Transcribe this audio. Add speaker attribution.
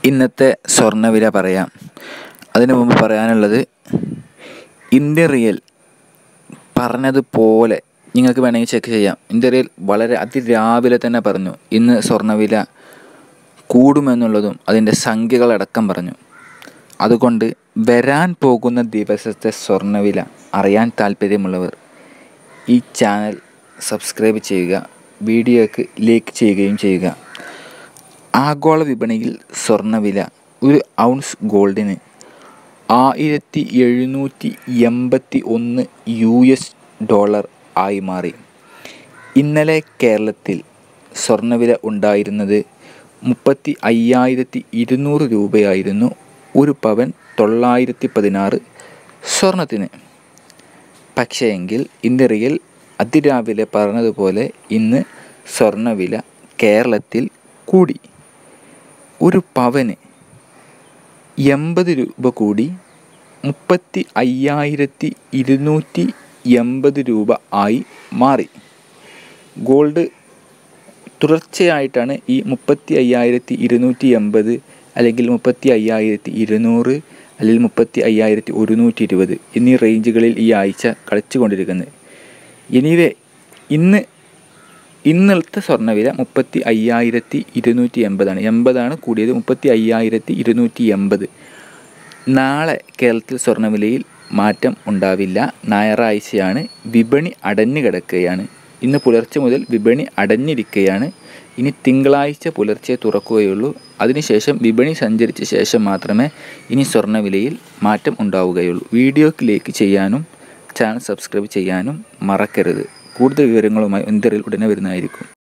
Speaker 1: ഇന്നത്തെ സ്വർണ്ണവില പറയാം അതിനു മുമ്പ് പറയാനുള്ളത് ഇന്ത്യൻ റിയൽ പറഞ്ഞതുപോലെ നിങ്ങൾക്ക് വേണമെങ്കിൽ ചെക്ക് ചെയ്യാം ഇന്ത്യൻ റിയൽ വളരെ അതിരാവിലെ തന്നെ പറഞ്ഞു ഇന്ന് സ്വർണ്ണവില കൂടുമെന്നുള്ളതും അതിൻ്റെ സംഖ്യകളടക്കം പറഞ്ഞു അതുകൊണ്ട് വരാൻ പോകുന്ന ദിവസത്തെ സ്വർണ്ണവില അറിയാൻ താല്പര്യമുള്ളവർ ഈ ചാനൽ സബ്സ്ക്രൈബ് ചെയ്യുക വീഡിയോയ്ക്ക് ലൈക്ക് ചെയ്യുകയും ചെയ്യുക ആഗോള വിപണിയിൽ സ്വർണ്ണവില ഒരു ഔൺസ് ഗോൾഡിന് ആയിരത്തി എഴുന്നൂറ്റി എൺപത്തി ഒന്ന് യു എസ് ഡോളർ ആയി മാറി ഇന്നലെ കേരളത്തിൽ സ്വർണ്ണവില ഉണ്ടായിരുന്നത് മുപ്പത്തി അയ്യായിരത്തി ഇരുന്നൂറ് രൂപയായിരുന്നു ഒരു പവൻ തൊള്ളായിരത്തി പതിനാറ് സ്വർണത്തിന് പക്ഷേ എങ്കിൽ ഇന്ന് റിയൽ അതിരാവിലെ പറഞ്ഞതുപോലെ ഇന്ന് സ്വർണ്ണവില കേരളത്തിൽ കൂടി ഒരു പവന് എൺപത് രൂപ കൂടി മുപ്പത്തി അയ്യായിരത്തി ഇരുന്നൂറ്റി എൺപത് രൂപ ആയി മാറി ഗോൾഡ് തുടർച്ചയായിട്ടാണ് ഈ മുപ്പത്തി അയ്യായിരത്തി ഇരുന്നൂറ്റി എൺപത് അല്ലെങ്കിൽ മുപ്പത്തി അയ്യായിരത്തി ഇരുന്നൂറ് അല്ലെങ്കിൽ മുപ്പത്തി അയ്യായിരത്തി ഒരുന്നൂറ്റി ഇരുപത് എന്നീ റേഞ്ചുകളിൽ ഈ ആഴ്ച കളിച്ചു കൊണ്ടിരിക്കുന്നത് എനിവേ ഇന്ന് ഇന്നലത്തെ സ്വർണ്ണവില മുപ്പത്തി അയ്യായിരത്തി ഇരുന്നൂറ്റി എൺപതാണ് എൺപതാണ് കൂടിയത് മുപ്പത്തി അയ്യായിരത്തി ഇരുന്നൂറ്റി എൺപത് നാളെ കേരളത്തിൽ സ്വർണ്ണവിലയിൽ മാറ്റം ഉണ്ടാവില്ല ഞായറാഴ്ചയാണ് വിപണി അടഞ്ഞു കിടക്കുകയാണ് ഇന്ന് പുലർച്ചെ മുതൽ വിപണി അടഞ്ഞിരിക്കുകയാണ് ഇനി തിങ്കളാഴ്ച പുലർച്ചെ തുറക്കുകയുള്ളൂ അതിനുശേഷം വിപണി സഞ്ചരിച്ച ശേഷം മാത്രമേ ഇനി സ്വർണ്ണവിലയിൽ മാറ്റം ഉണ്ടാവുകയുള്ളൂ വീഡിയോക്ക് ലൈക്ക് ചെയ്യാനും ചാനൽ സബ്സ്ക്രൈബ് ചെയ്യാനും മറക്കരുത് കൂടുതൽ വിവരങ്ങളുമായി ഇന്ത്യയിൽ ഉടനെ വരുന്നതായിരിക്കും